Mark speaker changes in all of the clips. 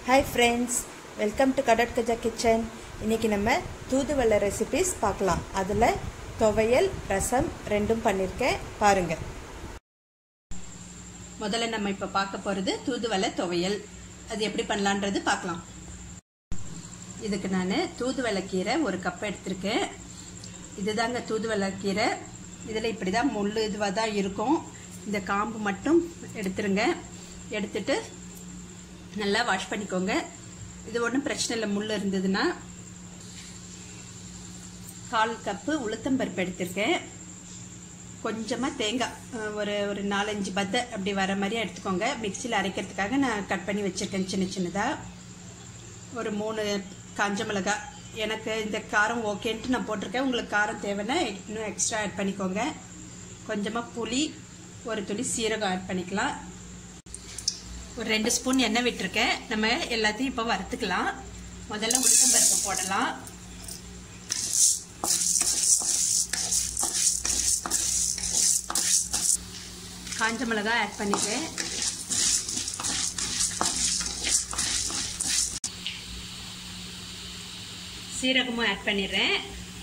Speaker 1: hi friends welcome to கடற்கஜா kitchen இன்னைக்கு நம்ம தூதுவளை ரெசிபிஸ் பார்க்கலாம் அதில் துவையல் ரசம் ரெண்டும் பண்ணியிருக்கேன் பாருங்கள்
Speaker 2: முதல்ல நம்ம இப்போ பார்க்க போகிறது தூதுவளை துவையல் அது எப்படி பண்ணலான்றது பார்க்கலாம் இதுக்கு நான் தூதுவளை கீரை ஒரு கப் எடுத்திருக்கேன் இதுதாங்க தூதுவளை கீரை இதில் இப்படி தான் முள் இதுவாக தான் இருக்கும் இந்த காம்பு மட்டும் எடுத்துருங்க எடுத்துட்டு நல்லா வாஷ் பண்ணிக்கோங்க இது ஒன்றும் பிரச்சனை இல்லை முள் இருந்ததுன்னா கால் கப்பு உளுத்தம்பருப்பு எடுத்திருக்கேன் கொஞ்சமாக தேங்காய் அஹ், ஒரு ஒரு நாலஞ்சு பத்தை அப்படி வர மாதிரி எடுத்துக்கோங்க மிக்சியில் அரைக்கிறதுக்காக நான் கட் பண்ணி வச்சுருக்கேன் சின்ன சின்னதாக ஒரு மூணு காஞ்ச மிளகாய் எனக்கு இந்த காரம் ஓகேன்ட்டு நான் போட்டிருக்கேன் உங்களுக்கு காரம் தேவைன்னா இன்னும் எக்ஸ்ட்ரா ஆட் பண்ணிக்கோங்க கொஞ்சமாக புளி ஒரு துளி சீரகம் ஆட் பண்ணிக்கலாம் ஒரு ரெண்டு ஸ்பூன் எண்ணெய் விட்டுருக்கேன் நம்ம எல்லாத்தையும் இப்போ வறுத்துக்கலாம் முதல்ல உளுத்தம்பருப்பு போடலாம் காஞ்ச மிளகாய் ஆட் பண்ணிக்கிறேன் சீரகமும் ஆட் பண்ணிடுறேன்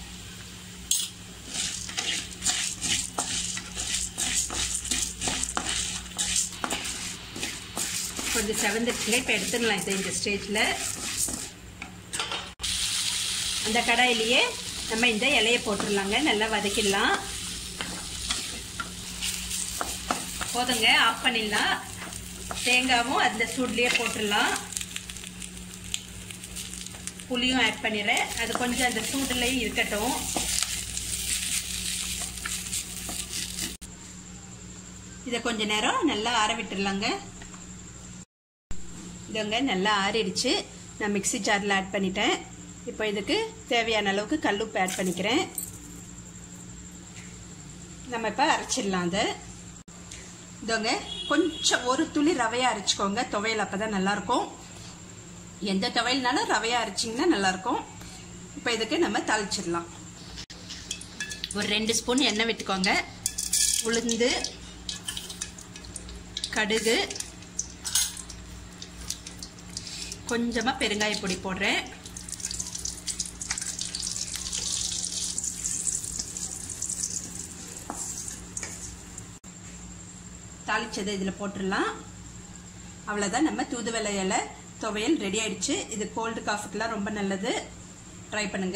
Speaker 2: கொஞ்சம் செவந்துருச்சுல இப்போ எடுத்துடலாம் இது இந்த ஸ்டேஜில் அந்த கடாயிலேயே நம்ம இந்த இலையை போட்டுடலாங்க நல்லா வதக்கிடலாம் போதுங்க ஆஃப் பண்ணிடலாம் தேங்காவும் அந்த சூட்லேயே போட்டுடலாம் புளியும் ஆட் பண்ணிடுறேன் அது கொஞ்சம் அந்த சூடுலேயே இருக்கட்டும் இதை கொஞ்ச நேரம் நல்லா ஆற விட்டுடலாங்க இதங்க நல்லா ஆறிடுச்சு நான் மிக்ஸி ஜாரில் ஆட் பண்ணிட்டேன் இப்போ இதுக்கு தேவையான அளவுக்கு கல்லுப்பு ஆட் பண்ணிக்கிறேன் நம்ம இப்போ அரைச்சிடலாம் அதை இதோங்க கொஞ்சம் ஒரு துளி ரவையாக அரைச்சிக்கோங்க துவையல் அப்போ தான் நல்லாயிருக்கும் எந்த துவையல்னாலும் ரவையாக அரைச்சிங்கன்னா நல்லாயிருக்கும் இப்போ இதுக்கு நம்ம தாளிச்சிடலாம் ஒரு ரெண்டு ஸ்பூன் எண்ணெய் விட்டுக்கோங்க உளுந்து கடுகு கொஞ்சமாக பெருங்காய பொடி போடுறேன் தாளிச்சதை இதில் போட்டுடலாம் அவ்வளோதான் நம்ம தூதுவளை இலை துவையல் ரெடி ஆயிடுச்சு இது கோல்டு காஃபுக்கெலாம் ரொம்ப நல்லது ட்ரை பண்ணுங்க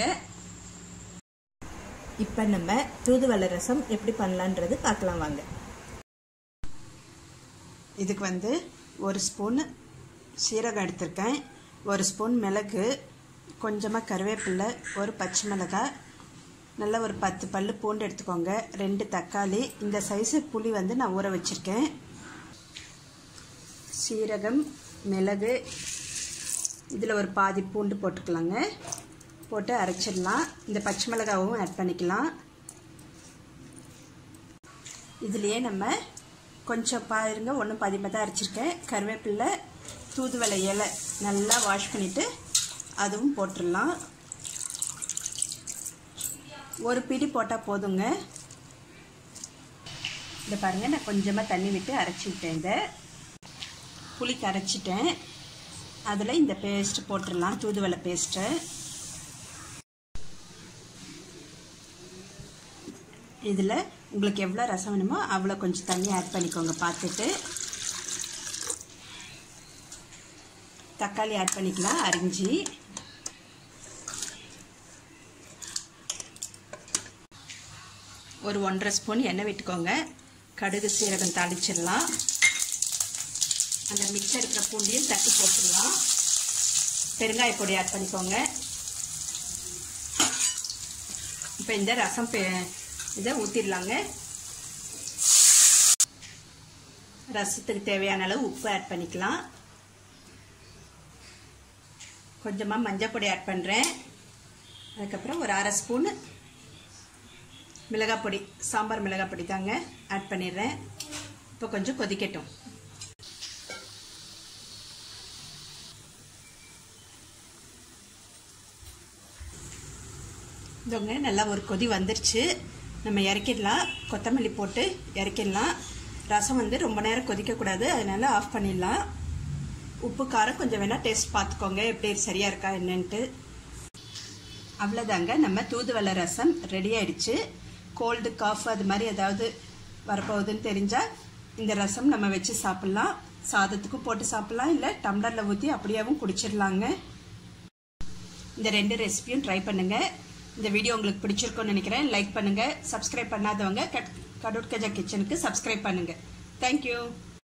Speaker 1: இப்போ நம்ம தூதுவளை ரசம் எப்படி பண்ணலான்றது பார்க்கலாம் வாங்க
Speaker 2: இதுக்கு வந்து ஒரு ஸ்பூன் சீரகம் எடுத்திருக்கேன் ஒரு ஸ்பூன் மிளகு கொஞ்சமாக கருவேப்பிலை ஒரு பச்சை மிளகாய் நல்ல ஒரு பத்து பல்லு பூண்டு எடுத்துக்கோங்க ரெண்டு தக்காளி இந்த சைஸு புளி வந்து நான் ஊற வச்சுருக்கேன் சீரகம் மிளகு இதில் ஒரு பாதி பூண்டு போட்டுக்கலாங்க போட்டு அரைச்சிடலாம் இந்த பச்சை மிளகாவும் ஆட் பண்ணிக்கலாம் இதுலேயே நம்ம கொஞ்சம் பாருங்க ஒன்றும் பதிமாக தான் அரைச்சிருக்கேன் கருவேப்பிலை தூதுவளை இலை நல்லா வாஷ் பண்ணிவிட்டு அதுவும் போட்டுடலாம் ஒரு பிடி போட்டால் போதுங்க இந்த பாருங்கள் நான் கொஞ்சமாக தண்ணி விட்டு அரைச்சிக்கிட்டேன் இதை புளிக்கு அரைச்சிட்டேன் அதில் இந்த பேஸ்ட் போட்டுடலாம் தூதுவளை பேஸ்ட்டை இதில் உங்களுக்கு எவ்வளோ ரசம் வேணுமோ அவ்வளோ கொஞ்சம் தண்ணி ஆட் பண்ணிக்கோங்க பார்த்துட்டு தக்காளி ஆட் பண்ணிக்கலாம் அரிஞ்சு ஒரு ஒன்றரை ஸ்பூன் எண்ணெய் விட்டுக்கோங்க கடுகு சீரகம் தாளிச்சிடலாம் அந்த மிக்சர் இருக்கிற பூண்டியும் தட்டி போட்டுடலாம் பெருங்காய பொடி ஆட் பண்ணிக்கோங்க இப்போ இந்த ரசம் இதை ஊற்றிடலாங்க ரசத்துக்கு தேவையான அளவு உப்பு ஆட் பண்ணிக்கலாம் கொஞ்சமாக மஞ்சள் பொடி ஆட் பண்ணுறேன் அதுக்கப்புறம் ஒரு அரை ஸ்பூன் மிளகாய் பொடி சாம்பார் மிளகாய் பொடி தாங்க ஆட் பண்ணிடுறேன் இப்போ கொஞ்சம் கொதிக்கட்டும் இதோங்க நல்லா ஒரு கொதி வந்துருச்சு நம்ம இறக்கிடலாம் கொத்தமல்லி போட்டு இறக்கிடலாம் ரசம் வந்து ரொம்ப நேரம் கொதிக்கக்கூடாது அதனால ஆஃப் பண்ணிடலாம் உப்பு காரம் கொஞ்சம் வேணால் டேஸ்ட் பார்த்துக்கோங்க எப்படி சரியாக இருக்கா என்னன்ட்டு அவ்வளோதாங்க நம்ம தூதுவளை ரசம் ரெடி ஆயிடுச்சு கோல்டு காஃப் அது மாதிரி ஏதாவது வரப்போகுதுன்னு தெரிஞ்சால் இந்த ரசம் நம்ம வச்சு சாப்பிட்லாம் சாதத்துக்கும் போட்டு சாப்பிட்லாம் இல்லை டம்ளரில் ஊற்றி அப்படியாவும் குடிச்சிடலாங்க இந்த ரெண்டு ரெசிபியும் ட்ரை பண்ணுங்கள் இந்த வீடியோ உங்களுக்கு பிடிச்சிருக்கும்னு நினைக்கிறேன் லைக் பண்ணுங்கள் சப்ஸ்கிரைப் பண்ணாதவங்க கட் கடூட் கஜா கிச்சனுக்கு சப்ஸ்கிரைப் பண்ணுங்கள் தேங்க்யூ